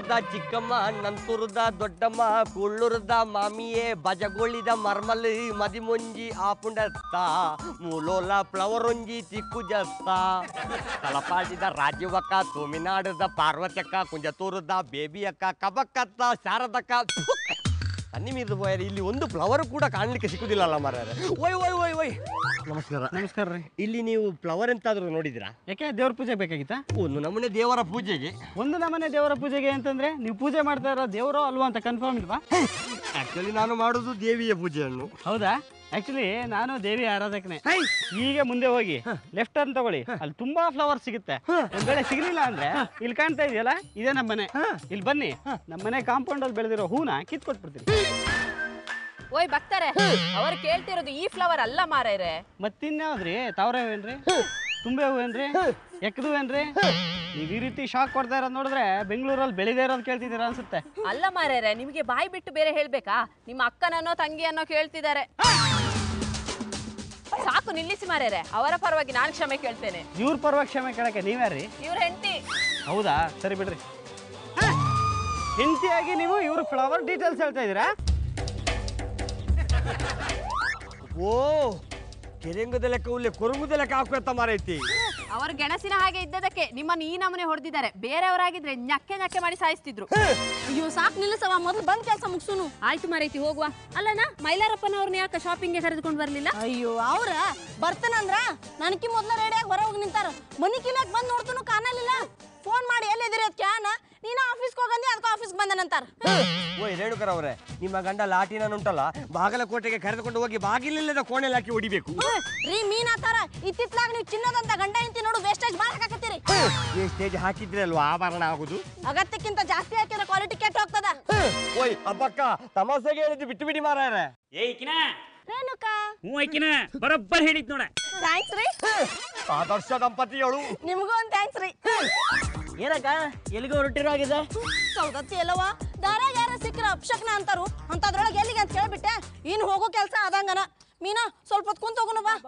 ದೊಡ್ಡದ ಚಿಕ್ಕಮ್ಮ ನಂತುರದ ದೊಡ್ಡಮ್ಮ ಕುಳ್ಳುರದ ಮಾಮಿಯೇ ಬಜಗೊಳಿದ ಮರ್ಮಲ್ ಮದಿಮೊಂಜಿ ಆಪುಂಡತ್ತ ಮೂಲೋಲ ಫ್ಲವರೊಂಜಿ ತಿಕ್ಕು ಜಸ್ತ ತಲಪಾಡಿದ ರಾಜ್ಯವಕ್ಕ ತುಮಿನಾಡದ ಪಾರ್ವತಕ್ಕ ಕುಂಜತೂರದ ಬೇಬಿ ಅಕ್ಕ ಕಬಕ್ಕತ್ತ ಶಾರದಕ್ಕ ನಿಮ್ಮಿದು ಇಲ್ಲಿ ಒಂದು ಫ್ಲವರ್ ಕೂಡ ಕಾಣಲಿಕ್ಕೆ ಸಿಕ್ಕುದಿಲ್ಲಲ್ಲ ಮಾರ್ರೆ ಓಯ್ ಓಯ್ ಓಯ್ ಓಯ್ ನಮಸ್ಕಾರ ನಮಸ್ಕಾರ ರೀ ಇಲ್ಲಿ ನೀವು ಫ್ಲವರ್ ಎಂತಾದ್ರೂ ನೋಡಿದಿರಾ ಯಾಕೆ ದೇವ್ರ ಪೂಜೆ ಬೇಕಾಗಿತ್ತಾ ಒಂದು ನಮೂನೆ ದೇವರ ಪೂಜೆಗೆ ಒಂದು ನಮನೆ ದೇವರ ಪೂಜೆಗೆ ಅಂತಂದ್ರೆ ನೀವು ಪೂಜೆ ಮಾಡ್ತಾ ಇರೋ ದೇವರೋ ಅಲ್ವಾ ಅಂತ ಕನ್ಫರ್ಮ್ ಇಲ್ವಾ ಆಕ್ಚುಲಿ ನಾನು ಮಾಡುದು ದೇವಿಯ ಪೂಜೆಯನ್ನು ಹೌದಾ ಆಕ್ಚುಲಿ ನಾನು ದೇವಿ ಆರಾಧಕನೇ ಹೀಗೆ ಮುಂದೆ ಹೋಗಿ ಲೆಫ್ಟ್ ಟರ್ನ್ ತಗೊಳ್ಳಿ ಅಲ್ಲಿ ತುಂಬಾ ಫ್ಲವರ್ ಸಿಗುತ್ತೆ ಒಂದ್ ವೇಳೆ ಸಿಗ್ಲಿಲ್ಲ ಅಂದ್ರೆ ಇಲ್ಲಿ ಕಾಣ್ತಾ ಇದೆಯಲ್ಲ ಇದೇ ನಮ್ಮ ಮನೆ ಇಲ್ಲಿ ಬನ್ನಿ ನಮ್ಮ ಮನೆ ಕಾಂಪೌಂಡ್ ಅಲ್ಲಿ ಬೆಳೆದಿರೋ ಹೂನ ಕಿತ್ ಕೊಟ್ಬಿಡ್ತೀನಿ ಓಯ್ ಭಕ್ತಾರೆ ಅವ್ರು ಕೇಳ್ತಿರೋದು ಈ ಫ್ಲವರ್ ಅಲ್ಲ ಮಾರೇರೆ ಮತ್ತಿನ್ಯಾವ್ದ್ರಿ ತಾವ್ರೆ ಹೂವೇನ್ರಿ ತುಂಬೆ ಹೂವೇನ್ರಿ ಎಕ್ಕದು ಹೂವೇನ್ರಿ ನೀವ್ ಈ ರೀತಿ ಶಾಕ್ ಕೊಡ್ತಾ ಇರೋದ್ ನೋಡಿದ್ರೆ ಬೆಂಗಳೂರಲ್ಲಿ ಬೆಳೆದೇ ಇರೋದು ಕೇಳ್ತಿದ್ದೀರಾ ಅನ್ಸುತ್ತೆ ಅಲ್ಲ ಮಾರೇರೆ ನಿಮಗೆ ಬಾಯಿ ಬಿಟ್ಟು ಬೇರೆ ಹೇಳ್ಬೇಕಾ ನಿಮ್ಮ ಅಕ್ಕನನ್ನೋ ತಂಗಿಯನ್ನೋ ಕೇಳ್ತಿದ್ದಾರೆ ಸಾಕು ನಿಲ್ಲಿಸಿ ಮಾರೇರೆ ಅವರ ಪರವಾಗಿ ನಾನು ಕ್ಷಮೆ ಕೇಳ್ತೇನೆ ಇವ್ರ ಪರವಾಗಿ ಕ್ಷಮೆ ಕೇಳಕ್ಕೆ ನೀವ್ಯಾರ್ರಿ ಇವ್ರ ಹೆಂಡತಿ ಹೌದಾ ಸರಿ ಬಿಡ್ರಿ ಹೆಂಡತಿಯಾಗಿ ನೀವು ಇವ್ರ ಫ್ಲವರ್ ಡೀಟೇಲ್ಸ್ ಹೇಳ್ತಾ ಇದ್ದೀರಾ ಓ ಕೆರೆಂಗದ ಲೆಕ್ಕ ಉಲ್ಲೆ ಕೊರಂಗದ ಲೆಕ್ಕ ಹಾಕುತ್ತ ಮಾರೈತಿ ಅವರು ಗೆಣಸಿನ ಹಾಗೆ ಇದ್ದದಕ್ಕೆ ನಿಮ್ಮನ್ನು ಈ ನಮೂನೆ ಹೊಡೆದಿದ್ದಾರೆ ಬೇರೆಯವರಾಗಿದ್ರೆ ñಕ್ಕೆ ñಕ್ಕೆ ಮಾಡಿ ಸಾಯಿಸ್ತಿದ್ರು ಅಯ್ಯೋ ಸಾಕ್ ನಿಲ್ಲಿಸವ ಮೊದಲು ಬಂದ್ ಕೆಲಸ ಮುಗ್ಸುನು ಆಯ್ತು ಮಾರೈತಿ ಹೋಗುವ ಅಲ್ಲನಾ ಮೈಲಾರಪ್ಪನವ್ರನ್ನ ಯಾಕೆ ಶಾಪಿಂಗ್ಗೆ ಕರೆದುಕೊಂಡು ಬರ್ಲಿಲ್ಲ ಅಯ್ಯೋ ಅವ್ರ ಬರ್ತೇನಂದ್ರ ನನಕಿ ಮೊದ್ಲ ರೆಡಿಯಾಗಿ ಹೊರ ಹೋಗಿ ನಿಂತಾರ ಮನಿ ಕಿಲಾಕ್ ಬಂದ್ ನೋಡ್ತನು ಕಾಣಲಿಲ್ಲ ಫೋನ್ ಮಾಡಿ ಎಲ್ಲಿದ್ದೀರಿ ಅದ್ ಕ್ಯಾನ ನೀನ ಆಫೀಸ್ಗೆ ಹೋಗಂದಿ ಅದಕ್ಕೆ ಆಫೀಸ್ಗೆ ಬಂದನಂತಾರ ಓಯ್ ರೇಣುಕರ್ ಅವರೇ ನಿಮ್ಮ ಗಂಡ ಲಾಟಿನ ಉಂಟಲ್ಲ ಬಾಗಲಕೋಟೆಗೆ ಕರೆದುಕೊಂಡು ಹೋಗಿ ಬಾಗಿಲಿಲ್ಲದ ಕೋಣೆಲ್ ಹಾಕಿ ಹೊಡಿಬೇಕು ರೀ ಮೀನಾತಾರ ಇತ್ತಿತ್ಲಾಗ ನೀವು ಚಿನ್ನದಂತ ಗಂಡ ಇಂತಿ ನೋಡು ವೇಸ್ಟೇಜ್ ಬಾಳ ಹಾಕತ್ತೀರಿ ಈ ಸ್ಟೇಜ್ ಹಾಕಿದ್ರೆ ಅಲ್ವಾ ಆಭರಣ ಆಗುದು ಅಗತ್ಯಕ್ಕಿಂತ ಜಾಸ್ತಿ ಹಾಕಿದ್ರೆ ಕ್ವಾಲಿಟಿ ಕೆಟ್ಟ ಹೋಗ್ತದ ಓಯ್ ಅಬ್ಬಕ್ಕ ತಮಾಸೆಗೆ ಹೇಳಿದ್ದು ಬಿಟ್ಟು ಬಿಡಿ ಮಾರಾಯರೆ ಏಯ್ಕಿನ ರೇಣುಕಾ ಹ್ಞೂ ಐಕಿನ ಬರೋಬ್ಬರ್ ಹೇಳಿದ್ ನೋಡ ಥ್ಯಾಂಕ್ಸ್ ರೀ ಆದರ್ಶ ದಂಪತಿಗಳು ನಿಮಗೂ ಒಂದು ಥ್ಯಾಂಕ್ಸ್ ರೀ ಏನಕ್ಕ ಎಲ್ಲಿಗೆ ಹೊರಟಿರೋ ಆಗಿದೆ ಸೌದತ್ತಿ ಎಲ್ಲವ ದಾರಾಗ ಯಾರ ಸಿಕ್ಕ್ರ ಅಪ್ಶಕ್ನ ಅಂತಾರು ಅಂತದ್ರೊಳಗೆ ಎಲ್ಲಿಗೆ ಅಂತ ಕೇಳ್ಬಿಟ್ಟೆ ಇನ್ ಹೋಗೋ ಕೆಲಸ ಆದಂಗನ ಮೀನಾ ಸ್ವಲ್ಪ ಹೊತ್ತು ಕುಂತ ಹೋಗುನು ಬಾ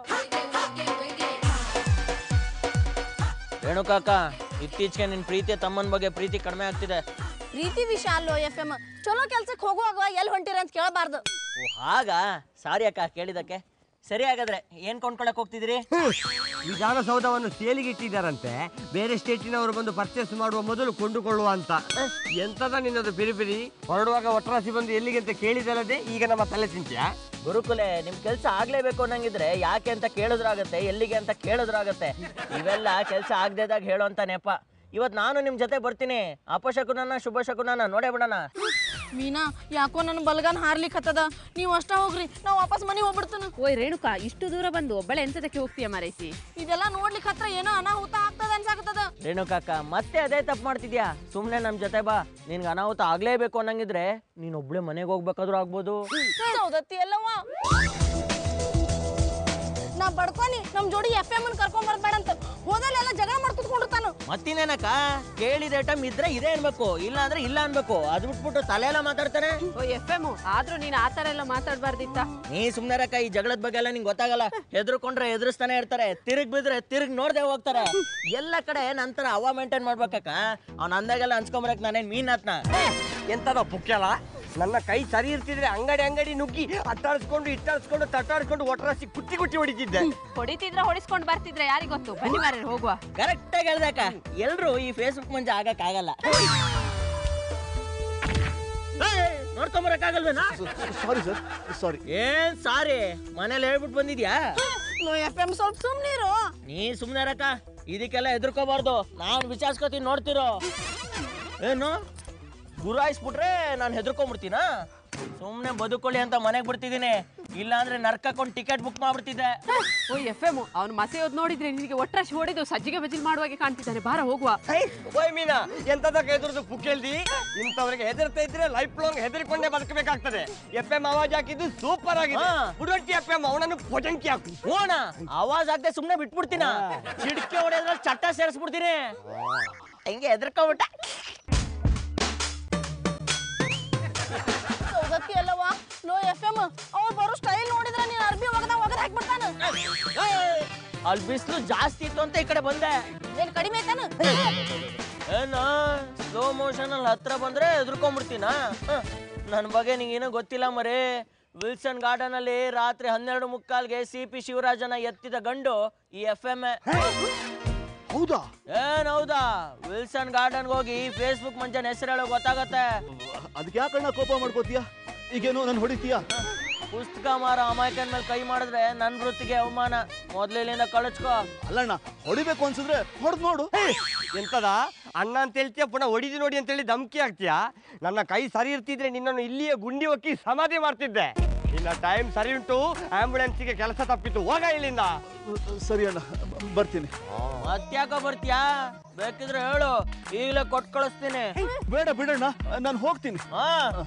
ರೇಣುಕಾಕ ಇತ್ತೀಚೆಗೆ ನಿನ್ ಪ್ರೀತಿ ತಮ್ಮನ ಬಗ್ಗೆ ಪ್ರೀತಿ ಕಡಿಮೆ ಆಗ್ತಿದೆ ಪ್ರೀತಿ ವಿಷಯ ಅಲ್ಲೋ ಎಫ್ ಎಮ್ ಚಲೋ ಕೆಲ್ಸಕ್ಕೆ ಹೋಗುವಾಗ ಎಲ್ಲಿ ಹೊಂಟಿರ ಅಂತ ಕೇಳಬಾರ್ದು ಓ ಹಾಗಾ ಸಾರಿ ಅಕ್ಕ ಕೇಳಿದಕ್ಕೆ ಸರಿ ಹಾಗಾದ್ರೆ ಏನ್ ಕೊಂಡ್ಕೊಳಕ್ ಹೋಗ್ತಿದ್ದೀರಿ ವಿಧಾನಸೌಧವನ್ನು ಸೇಲಿಗೆ ಇಟ್ಟಿದ್ದಾರಂತೆ ಬೇರೆ ಸ್ಟೇಟಿನವರು ಬಂದು ಪರ್ಚೇಸ್ ಮಾಡುವ ಮೊದಲು ಕೊಂಡುಕೊಳ್ಳುವ ಅಂತ ಎಂತದ ನಿನ್ನದು ಪಿರಿ ಪಿರಿ ಹೊರಡುವಾಗ ಒಟ್ರಾಸಿ ಬಂದು ಎಲ್ಲಿಗೆ ಅಂತ ಕೇಳಿದಲ್ಲದೆ ಈಗ ನಮ್ಮ ತಲೆ ಚಿಂತ್ಯ ಗುರುಕುಲೆ ನಿಮ್ ಕೆಲ್ಸ ಆಗ್ಲೇಬೇಕು ಅನ್ನಂಗಿದ್ರೆ ಯಾಕೆ ಅಂತ ಕೇಳಿದ್ರಾಗತ್ತೆ ಎಲ್ಲಿಗೆ ಅಂತ ಕೇಳಿದ್ರಾಗತ್ತೆ ಇವೆಲ್ಲ ಕೆಲ್ಸ ಆಗ್ದೇದಾಗ ಹೇಳೋಂತ ನೆಪ ಇವತ್ ನಾನು ನಿಮ್ ಜೊತೆ ಬರ್ತೀನಿ ಅಪಶಕುನನ ಶುಭ ಶಕುನನ ನೋಡೇ ಬಿಡೋಣ ಮೀನಾ ಯಾಕೋ ನನ್ನ ಬಲಗನ್ ಹಾರ್ಲಿಕ್ಕೆ ಹತ್ತದ ನೀವು ಅಷ್ಟ ಹೋಗ್ರಿ ನಾವು ವಾಪಸ್ ಮನೆಗೆ ಹೋಗ್ಬಿಡ್ತಾನ ಓಯ್ ರೇಣುಕಾ ಇಷ್ಟು ದೂರ ಬಂದು ಒಬ್ಬಳೆ ಎಂತದಕ್ಕೆ ಹೋಗ್ತೀಯ ಮಾರೈತಿ ಇದೆಲ್ಲ ನೋಡ್ಲಿಕ್ಕೆ ಹತ್ರ ಏನೋ ಅನಾಹುತ ಆಗ್ತದ ಅನ್ಸಾಕತ್ತದ ರೇಣುಕಾಕ ಮತ್ತೆ ಅದೇ ತಪ್ಪು ಮಾಡ್ತಿದ್ಯಾ ಸುಮ್ನೆ ನಮ್ ಜೊತೆ ಬಾ ನಿನ್ಗೆ ಅನಾಹುತ ಆಗ್ಲೇಬೇಕು ಅನ್ನಂಗಿದ್ರೆ ನೀನ್ ಒಬ್ಳೆ ಮನೆಗೆ ಹೋಗ್ಬೇಕಾದ್ರೂ ಆಗ್ಬೋದು ಸೌದತ್ತಿ ಎಲ್ಲವ ನಾ ಬಡ್ಕೊನಿ ನಮ್ ಜೋಡಿ ಎಫ್ ಎಮ್ ಕರ್ಕೊಂಡ್ ಬರ್ಬೇಡ ಅಂತ ಹೋದಲ್ಲೆಲ್ಲ ಜಗಳ ಮಾಡ್ಕೊತ್ಕೊಂಡಿರ್ತಾನು ಮತ್ತಿನೇನಕ್ಕ ಕೇಳಿದ ಐಟಮ್ ಇದ್ರೆ ಇದೆ ಅನ್ಬೇಕು ಇಲ್ಲ ಅಂದ್ರೆ ಇಲ್ಲ ಅನ್ಬೇಕು ಅದ್ ಬಿಟ್ಬಿಟ್ಟು ತಲೆ ಎಲ್ಲ ಮಾತಾಡ್ತಾನೆ ಓ ಎಫ್ ಎಮ್ ಆದ್ರೂ ನೀನು ಆ ಥರ ಎಲ್ಲ ಮಾತಾಡಬಾರ್ದಿತ್ತ ನೀ ಸುಮ್ನೆರಕ್ಕ ಈ ಜಗಳದ ಬಗ್ಗೆ ಎಲ್ಲ ನಿಂಗೆ ಗೊತ್ತಾಗಲ್ಲ ಹೆದರ್ಕೊಂಡ್ರೆ ಎದುರಿಸ್ತಾನೆ ಇರ್ತಾರೆ ತಿರುಗ್ ಬಿದ್ರೆ ತಿರುಗ್ ನೋಡ್ದೆ ಹೋಗ್ತಾರೆ ಎಲ್ಲ ಕಡೆ ನಂತರ ಹವಾ ಮೇಂಟೈನ್ ಮಾಡ್ಬೇಕಕ್ಕ ಅವ್ನ ಅಂದಾಗೆಲ್ಲ ಅನ್ಸ್ಕೊಂಬರಕ್ ನಾನೇನ್ ಮೀನಾತ್ನ ಎಂತದ ಪುಕ್ಕೆಲ ನನ್ನ ಕೈ ಸರಿ ಇರ್ತಿದ್ರೆ ಅಂಗಡಿ ಅಂಗಡಿ ನುಗ್ಗಿ ಅಟ್ಟಾಡಿಸ್ಕೊಂಡು ಇಟ್ಟಾಡಿಸ್ಕೊಂಡು ತಟ್ಟಾಡಿಸ್ಕೊಂಡು ಒಟ್ರಾಸಿ ಕುಟ್ಟಿ ಕುಟ್ಟಿ ಹೊಡಿತಿದ್ದೆ ಹೊಡಿತಿದ್ರೆ ಹೊಡಿಸ್ಕೊಂಡು ಬರ್ತಿದ್ರೆ ಯಾರಿಗ್ ಗೊತ್ತು ಬನ್ನಿ ಮಾರೇ ಹೋಗುವ ಕರೆಕ್ಟ್ ಆಗಿ ಹೇಳ್ದಕ್ಕ ಎಲ್ರು ಈ ಫೇಸ್ಬುಕ್ ಮುಂಚೆ ಆಗಕ್ ಆಗಲ್ಲ ನೋಡ್ಕೊಂಬರಕ್ ಆಗಲ್ವೇನಾ ಸಾರಿ ಸರ್ ಸಾರಿ ಏನ್ ಸಾರಿ ಮನೇಲಿ ಹೇಳ್ಬಿಟ್ಟು ಬಂದಿದ್ಯಾ ನೋ ಎಫ್ ಎಮ್ ಸ್ವಲ್ಪ ಸುಮ್ನಿರು ನೀ ಸುಮ್ನೆ ಇರಕ್ಕ ಇದಕ್ಕೆಲ್ಲ ಹೆದರ್ಕೋಬಾರ್ದು ನಾನ್ ವಿಚಾರಿಸ್ಕೊತೀನಿ ನೋಡ್ತಿರೋ ಏನು ಗುರಾಯಿಸ್ಬಿಟ್ರೆ ನಾನು ಹೆದರ್ಕೊಂಡ್ಬಿಡ್ತೀನ ಸುಮ್ನೆ ಬದುಕೊಳ್ಳಿ ಅಂತ ಮನೆಗೆ ಬಿಡ್ತಿದ್ದೀನಿ ಇಲ್ಲ ಅಂದ್ರೆ ನರ್ಕಕ್ಕೊಂದು ಟಿಕೆಟ್ ಬುಕ್ ಮಾಡ್ಬಿಡ್ತಿದ್ದೆ ಓ ಎಫ್ ಎಮ್ ಅವ್ನು ಮಸೆಯೋದ್ ನೋಡಿದ್ರೆ ನಿನಗೆ ಒಟ್ರಾಶಿ ಹೊಡೆದು ಸಜ್ಜಿಗೆ ಬಜಿಲ್ ಮಾಡುವಾಗೆ ಕಾಣ್ತಿದ್ದಾನೆ ಬಾರ ಹೋಗುವ ಓಯ್ ಮೀನಾ ಎಂತದಕ್ಕೆ ಹೆದರ್ದು ಪುಕ್ಕೆಲ್ದಿ ಇಂಥವ್ರಿಗೆ ಹೆದರ್ತಾ ಇದ್ರೆ ಲೈಫ್ ಲಾಂಗ್ ಹೆದರಿಕೊಂಡೇ ಬದುಕಬೇಕಾಗ್ತದೆ ಎಫ್ ಎಂ ಆವಾಜ್ ಹಾಕಿದ್ದು ಸೂಪರ್ ಆಗಿದೆ ಹಾ. ಬುಡಂಟಿ ಎಫ್ ಎಂ ಅವನನ್ನು ಪೊಟಂಕಿ ಹಾಕು ಹೋಣ ಆವಾಜ್ ಆಗದೆ ಸುಮ್ನೆ ಬಿಟ್ಬಿಡ್ತೀನ ಚಿಡ್ಕೆ ಹೊಡೆದ್ರಲ್ಲಿ ಚಟ್ಟ ಸೇರಿಸ್ಬಿಡ್ತೀನಿ ಹೆಂಗೆ ಹೆದರ್ಕೊಂಬಿಟ್ಟ ಸೌದತ್ತಿ ಎಲ್ಲವ ಲೋ ಎಫ್ ಎಮ್ ಅವ ಬರೋ ಸ್ಟೈಲ್ ನೋಡಿದ್ರೆ ನೀನ್ ಅರ್ಬಿ ಒಗದ ಒಗದ ಹಾಕ್ಬಿಡ್ತಾನ ಅಲ್ಲಿ ಬಿಸಿಲು ಜಾಸ್ತಿ ಇತ್ತು ಅಂತ ಈ ಕಡೆ ಬಂದೆ ಏನ್ ಕಡಿಮೆ ಐತಾನ ಏನ ಸ್ಲೋ ಮೋಷನ್ ಅಲ್ಲಿ ಹತ್ರ ಬಂದ್ರೆ ಎದ್ರುಕೊಂಡ್ಬಿಡ್ತೀನ ನನ್ನ ಬಗ್ಗೆ ನಿಂಗೇನೋ ಗೊತ್ತಿಲ್ಲ ಮರಿ ವಿಲ್ಸನ್ ಗಾರ್ಡನ್ ಅಲ್ಲಿ ರಾತ್ರಿ ಹನ್ನೆರಡು ಮುಕ್ಕಾಲ್ಗೆ ಸಿ ಪಿ ಶಿವರಾಜನ ಎತ್ತಿದ ಗಂಡು ಈ ಎಫ್ ಎಮ್ ಹೌದಾ ಏನ್ ಹೌದಾ ವಿಲ್ಸನ್ ಗಾರ್ಡನ್ ಹೋಗಿ ಫೇಸ್ಬುಕ್ ಮಂಚನ್ ಹೆಸರು ಹೇಳೋ ಗೊತ್ತಾಗತ್ತೆ ಅದಕ್ಕೆ ಯಾಕಣ್ಣ ಕೋಪ ಮಾಡ್ಕೋತೀಯ ಈಗೇನು ನಾನು ಹೊಡಿತೀಯ ಪುಸ್ತಕ ಮಾರ ಅಮಾಯಕನ ಮೇಲೆ ಕೈ ಮಾಡಿದ್ರೆ ನನ್ನ ವೃತ್ತಿಗೆ ಅವಮಾನ ಮೊದ್ಲಿಂದ ಕಳಿಸ್ಕೋ ಅಲ್ಲಣ್ಣ ಹೊಡಿಬೇಕು ಅನ್ಸಿದ್ರೆ ಹೊಡೆದ್ ನೋಡು ಎಂತದ ಅಣ್ಣ ಅಂತ ಹೇಳ್ತೀಯ ಪುನಃ ಹೊಡಿದು ನೋಡಿ ಅಂತೇಳಿ ಧಮಕಿ ಆಗ್ತೀಯಾ ನನ್ನ ಕೈ ಸರಿ ಇರ್ತಿದ್ರೆ ನಿನ್ನನ್ನು ಇಲ್ಲಿಯೇ ಗುಂಡಿ ಹೊಕ್ಕಿ ಸಮಾಧಿ ಮಾಡ್ತಿದ್ದೆ ನಿನ್ನ ಟೈಮ್ ಸರಿ ಉಂಟು ಆಂಬ್ಯುಲೆನ್ಸ್ಗೆ ಕೆಲಸ ತಪ್ಪಿತ್ತು ಹೋಗ ಇಲ್ಲಿಂದ ಸರಿ ಅಣ್ಣ ಬರ್ತೀನಿ ಮತ್ತ್ಯಾಕ ಬರ್ತೀಯಾ ಬೇಕಿದ್ರೆ ಹೇಳು ಈಗಲೇ ಕೊಟ್ಟು ಕಳಿಸ್ತೀನಿ ಬೇಡ ಬಿಡಣ್ಣ ನಾನು ಹೋಗ್ತೀನಿ ಹಾ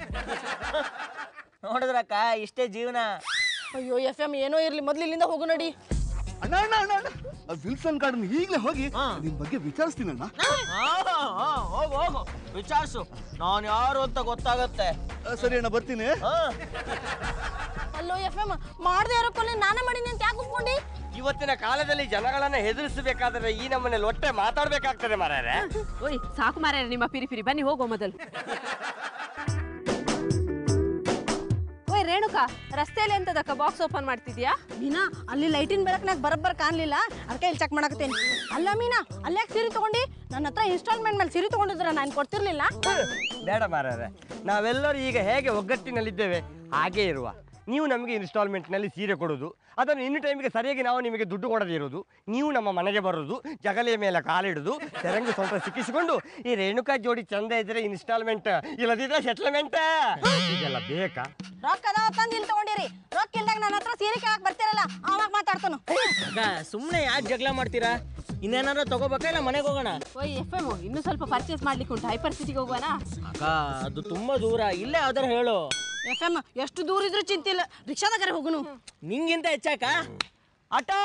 ನೋಡಿದ್ರಕ್ಕ ಇಷ್ಟೇ ಜೀವನ ಅಯ್ಯೋ ಎಫ್ ಎಮ್ ಏನೋ ಇರ್ಲಿ ಮೊದ್ಲು ಇಲ್ಲಿಂದ ಹೋಗು ನಡಿ ಅಣ್ಣ ಅಣ್ಣ ಅಣ್ಣ ಅಣ್ಣ ಆ ವಿಲ್ಸನ್ ಗಾರ್ಡನ್ ಈಗಲೇ ಹೋಗಿ ನಿನ್ ಬಗ್ಗೆ ವಿಚಾರಿಸ್ತೀನಿ ಅಣ್ಣ ಹಾ, ಹಾ, ಹೋಗು ಹೋಗು ವಿಚಾರಿಸು ನಾನು ಯಾರು ಅಂತ ಗೊತ್ತಾಗತ್ತೆ ಆ, ಸರಿ ಅಣ್ಣ ಬರ್ತೀನಿ ಹಾ ಅಲ್ಲೋ ಎಫ್ ಎಮ್ ಮಾಡದೆ ಇರೋ ಕೊನೆ ನಾನೇ ಮಾಡೀನಿ ಅಂತ ಯಾಕೆ ಒಪ್ಕೊಂಡಿ ಇವತ್ತಿನ ಕಾಲದಲ್ಲಿ ಜನಗಳನ್ನ ಹೆದರಿಸಬೇಕಾದ್ರೆ ಈ ನಮ್ಮನೇಲಿ ಹೊಟ್ಟೆ ಮಾತಾಡ್ಬೇಕಾಗ್ತದೆ ಮಾರ್ಯಾರೆ ಓಯ್ ಸಾಕು ಮಾರ್ರೆ ನಿಮ್ಮ ಪಿರಿ ಪಿರಿ ಬನ್ನಿ ಹೋಗೋ ಮೊದಲು ಓಯ್ ರೇಣುಕಾ ರಸ್ತೆಯಲ್ಲಿ ಎಂತದಕ್ಕ ಬಾಕ್ಸ್ ಓಪನ್ ಮಾಡ್ತಿದ್ಯಾ ಮೀನಾ ಅಲ್ಲಿ ಲೈಟಿನ ಬೆಳಕ್ನಾಗ ಬರಬ್ಬರ್ ಕಾಣ್ಲಿಲ್ಲ ಅದಕ್ಕೆ ಇಲ್ಲಿ ಚೆಕ್ ಮಾಡಕತ್ತೇನಿ ಅಲ್ಲ ಮೀನಾ ಅಲ್ಯಾಕೆ ಸೀರೆ ತಗೊಂಡಿ ನನ್ನ ಹತ್ರ ಇನ್ಸ್ಟಾಲ್ಮೆಂಟ್ ಮೇಲೆ ಸೀರೆ ತಗೊಂಡಿದ್ರ ನಾನು ಕೊಡ್ತಿರ್ಲಿಲ್ಲ ಬೇಡ ಮಾರ್ಯಾರೆ ನಾವೆಲ್ಲರೂ ಈಗ ಹೇಗೆ ಒಗ್ಗಟ್ಟಿನಲ್ಲಿದ್ದೇವೆ ಹಾಗೇ ಇರುವ ನೀವು ನಮಗೆ ಇನ್ಸ್ಟಾಲ್ಮೆಂಟ್ನಲ್ಲಿ ಸೀರೆ ಕೊಡೋದು ಅದನ್ನು ಇನ್ನು ಟೈಮಿಗೆ ಸರಿಯಾಗಿ ನಾವು ನಿಮಗೆ ದುಡ್ಡು ಕೊಡದಿರೋದು ನೀವು ನಮ್ಮ ಮನೆಗೆ ಬರೋದು ಜಗಲಿಯ ಮೇಲೆ ಕಾಲಿಡುದು ತೆರಂಗು ಸ್ವಲ್ಪ ಸಿಕ್ಕಿಸಿಕೊಂಡು ಈ ರೇಣುಕಾ ಜೋಡಿ ಚಂದ ಇದ್ರೆ ಇನ್ಸ್ಟಾಲ್ಮೆಂಟ್ ಇಲ್ಲದಿದ್ರೆ ಸೆಟ್ಲ್ಮೆಂಟ್ ಇದೆಲ್ಲ ಬೇಕಾ ರೊಕ್ಕ ಅದಾವ ತಂದು ಇಲ್ಲಿ ತಗೊಂಡಿರಿ ರೊಕ್ಕ ಇಲ್ದಾಗ ನನ್ನ ಹತ್ರ ಸೀರೆ ಕೇಳಕ್ ಬರ್ತಿರಲ್ಲ ಅವಾಗ ಮಾತಾಡ್ತಾನು ಅಕ್ಕ ಸುಮ್ಮನೆ ಯಾಕೆ ಜಗಳ ಮಾಡ್ತೀರಾ ಇನ್ನೇನಾರ ತಗೋಬೇಕಾ ಇಲ್ಲ ಮನೆಗೆ ಹೋಗೋಣ ಓಯ್ ಎಫ್ ಎಮ್ ಇನ್ನೂ ಸ್ವಲ್ಪ ಪರ್ಚೇಸ್ ಮಾಡ್ಲಿಕ್ಕೆ ಉಂಟು ಹೈಪರ್ ಸಿಟಿಗೆ ಹೋಗೋಣ ಅಕ್ಕ ಅದು ತುಂಬಾ ದೂರ ಇಲ್ಲೇ ಯಾವ್ದಾರು ಹೇಳು ಎಫ್ ಎಮ್ ಎಷ್ಟು ದೂರ ಇದ್ರೂ ಚಿಂತೆ ಇಲ್ಲ ರಿಕ್ಷಾದಾಗಾರೆ ಹೋಗುನು ನಿಂಗಿಂತ ಹೆಚ್ಚಾಕ ಆಟೋ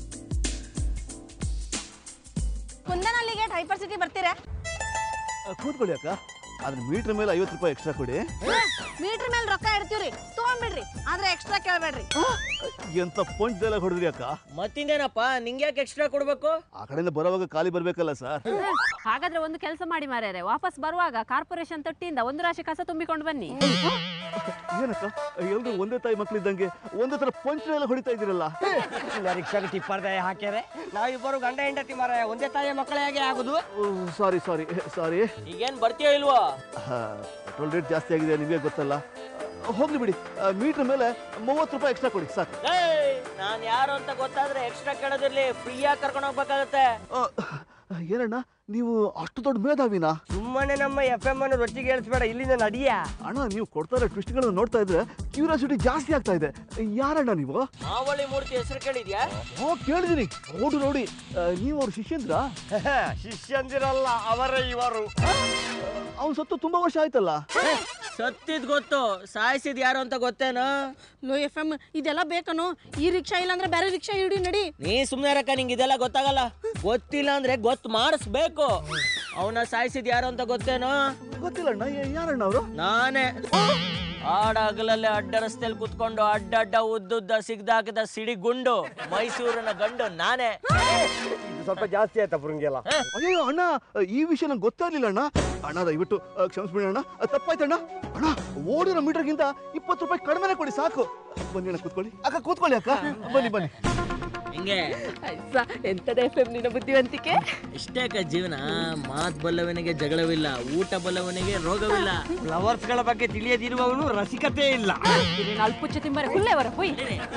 ಕುಂದನಲ್ಲಿಗೆ ಹೈಪರ್ ಸಿಟಿ ಬರ್ತೀರಾ ಆ, ಕೂತ್ಕೊಳ್ಳಿ ಅಕ್ಕ ಆದ್ರೆ ಮೀಟರ್ ಮೇಲೆ ಐವತ್ತು ರೂಪಾಯಿ ಎಕ್ಸ್ಟ್ರಾ ಕೊಡಿ ಮೀಟರ್ ಮೇಲೆ ರೊಕ್ಕ ಇಡ್ತೀವ್ರಿ ತಗೊಂಡ್ಬಿಡ್ರಿ ಆದ್ರೆ ಎಕ್ಸ್ಟ್ರಾ ಕೇಳಬೇಡ್ರಿ ಎಂತ ಪಂಚ್ ಡೈಲಾಗ್ ಹೊಡೆದ್ರಿ ಅಕ್ಕ ಮತ್ತಿಂದೇನಪ್ಪ ನಿಂಗೆ ಯಾಕೆ ಎಕ್ಸ್ಟ್ರಾ ಕೊಡ್ಬೇಕು ಆ ಕಡೆಯಿಂದ ಬರೋವಾಗ ಖಾಲಿ ಬರ್ಬೇಕಲ್ಲ ಸರ್ ಹಾಗಾದ್ರೆ ಒಂದು ಕೆಲಸ ಮಾಡಿ ಮಾರ್ಯಾರೆ ವಾಪಸ್ ಬರುವಾಗ ಕಾರ್ಪೊರೇಷನ್ ತೊಟ್ಟಿಯಿಂದ ಒಂದು ರಾಶಿ ಕಸ ತುಂಬಿಕೊಂಡು ಬನ್ನಿ ಏನಕ್ಕ ಎಲ್ರು ಒಂದೇ ತಾಯಿ ಮಕ್ಳಿದ್ದಂಗೆ ಒಂದೇ ತರ ಪಂಚ್ ಡೈಲಾಗ್ ಹೊಡಿತಾ ಇದ್ದೀರಲ್ಲ ರಿಕ್ಷಾಗೆ ಟಿಪ್ಪರ್ ದಯ ಹಾಕ್ಯಾರೆ ನಾವಿಬ್ಬರು ಗಂಡ ಹೆಂಡತಿ ಮರ ಒಂದೇ ತಾಯಿಯ ಮಕ್ಕಳೇ ಹೇಗೆ ಆಗುದು ಸಾರಿ ಸಾರಿ ಸಾರಿ ಈಗೇನ್ ಬರ್ತೀಯೋ ಇಲ್ವೋ ಪೆಟ್ರೋಲ್ ರೇಟ್ ಜಾಸ್ತಿ ಆಗಿದೆ ನಿಮಗೆ ಗೊತ್ತಲ್ಲ ಆ, ಹೋಗ್ಲಿ ಬಿಡಿ ಮೀಟರ್ ಮೇಲೆ ಮೂವತ್ತು ರೂಪಾಯಿ ಎಕ್ಸ್ಟ್ರಾ ಕೊಡಿ ಸಾಕು ಏಯ್ ನಾನ್ ಯಾರು ಅಂತ ಗೊತ್ತಾದ್ರೆ ಎಕ್ಸ್ಟ್ರಾ ಕೇಳೋದಿರ್ಲಿ ಫ್ರೀಯಾಗಿ ಕರ್ಕೊಂಡು ಹೋಗ್ಬೇಕಾಗತ್ತೆ ಆ, ಏನಣ್ಣ ನೀವು ಅಷ್ಟು ದೊಡ್ಡ ಮೇಧಾವಿನಾ ಸುಮ್ಮನೆ ನಮ್ಮ ಎಫ್ ಎಂ ಅನ್ನು ರೊಚ್ಚಿಗೆ ಹೇಳಿಸ್ಬೇಡ ಇಲ್ಲಿಂದ ನಡಿಯ ಅಣ್ಣ ನೀವು ಕೊಡ್ತಾ ಇರೋ ಟ್ವಿಸ್ಟ್ಗಳನ್ನು ನೋಡ್ತಾ ಇದ್ರೆ ಕ್ಯೂರಿಯಾಸಿಟಿ ಜಾಸ್ತಿ ಆಗ್ತಾ ಇದೆ ಯಾರಣ್ಣ ನೀವು ಮಾವಳಿ ಮೂರ್ತಿ ಹೆಸರು ಕೇಳಿದ್ಯಾ ಹೋ ಕೇಳಿದೀನಿ ನೋಡು ನೋಡಿ ಆ, ನೀವು ಅವ್ರ ಶಿಷ್ಯಂದ್ರ ಶಿಷ್ಯಂದಿರಲ್ಲ ಅವರೇ ಇವರು ಅವ್ನು ಸತ್ತು ತುಂಬಾ ವರ್ಷ ಆಯ್ತಲ್ಲ ಸತ್ತಿದ್ ಗೊತ್ತು ಸಾಯಿಸಿದ್ ಯಾರು ಅಂತ ಗೊತ್ತೇನೋ ಲೋ ಎಫ್ ಎಮ್ ಇದೆಲ್ಲ ಬೇಕನು ಈ ರಿಕ್ಷಾ ಇಲ್ಲ ಅಂದ್ರೆ ಬೇರೆ ರಿಕ್ಷಾ ಹಿಡಿ ನಡಿ ನೀ ಸುಮ್ನೆ ಇರಕ್ಕ ನಿಂಗೆ ಇದೆಲ್ಲ ಗೊತ್ತಾಗಲ್ಲ ಗೊತ್ತಿಲ್ಲ ಅಂದ್ರೆ ಗೊತ್ತು ಮಾಡಿಸ್ಬೇಕು ಅವನ ಸಾಯಿಸಿದ್ ಯಾರು ಅಂತ ಗೊತ್ತೇನೋ ಗೊತ್ತಿಲ್ಲ ಅಣ್ಣ ಯಾ- ಯಾರಣ್ಣ ಅವರು ನಾನೇ ಆಡ ಹಗಲಲ್ಲೇ ಅಡ್ಡ ರಸ್ತೆಯಲ್ಲಿ ಕುತ್ಕೊಂಡು ಅಡ್ಡ ಅಡ್ಡ ಉದ್ದುದ್ದ ಸಿಗ್ದಾಕದ ಸಿಡಿ ಗುಂಡು ಮೈಸೂರಿನ ಗಂಡು ನಾನೇ ಇದು ಸ್ವಲ್ಪ ಜಾಸ್ತಿ ಆಯ್ತಾ ಪುರಂಗಿಯಲ್ಲ ಅಯ್ಯೋ ಅಣ್ಣ ಈ ವಿಷಯ ನಂಗೆ ಗೊತ್ತಾಗ್ಲಿಲ್ಲ ಅಣ್ಣ ಅಣ್ಣ ದಯವಿಟ್ಟು ಆ, ಕ್ಷಮಿಸ್ಬಿಡಿ ಅಣ್ಣ ಆ, ತಪ್ಪಾಯ್ತಣ್ಣ ಅಣ್ಣ ಓಡಿರೋ ಮೀಟರ್ಗಿಂತ ಇಪ್ಪತ್ತು ರೂಪಾಯಿ ಕಡಿಮೆನೆ ಕೊಡಿ ಸಾಕು ಬನ್ನಿ ಅಣ್ಣ ಕೂತ್ಕೊಳ್ಳಿ ಅಕ್ಕ ಕೂತ್ಕೊಳ್ಳಿ ಅಕ್ಕ ಬನ್ನಿ ಬನ್ನಿ ಹಿಂಗೆ ಎಂತದ ಎಫ್ ಎಂ ನಿನ್ನ ಬುದ್ಧಿವಂತಿಕೆ ಇಷ್ಟೇ ಅಕ್ಕ ಜೀವನ ಮಾತ್ ಬಲ್ಲವನಿಗೆ ಜಗಳವಿಲ್ಲ ಊಟ ಬಲ್ಲವನಿಗೆ ರೋಗವಿಲ್ಲ ಫ್ಲವರ್ಸ್ಗಳ ಬಗ್ಗೆ ತಿಳಿಯದಿರುವವನು ರಸಿಕತೆ ಇಲ್ಲ ಇಲ್ಲಿ ಅಲ್ಪುಚ್ಚ ತಿಂಬರೆ ಕುಲ್ಲೇವರ ಹೋಯ್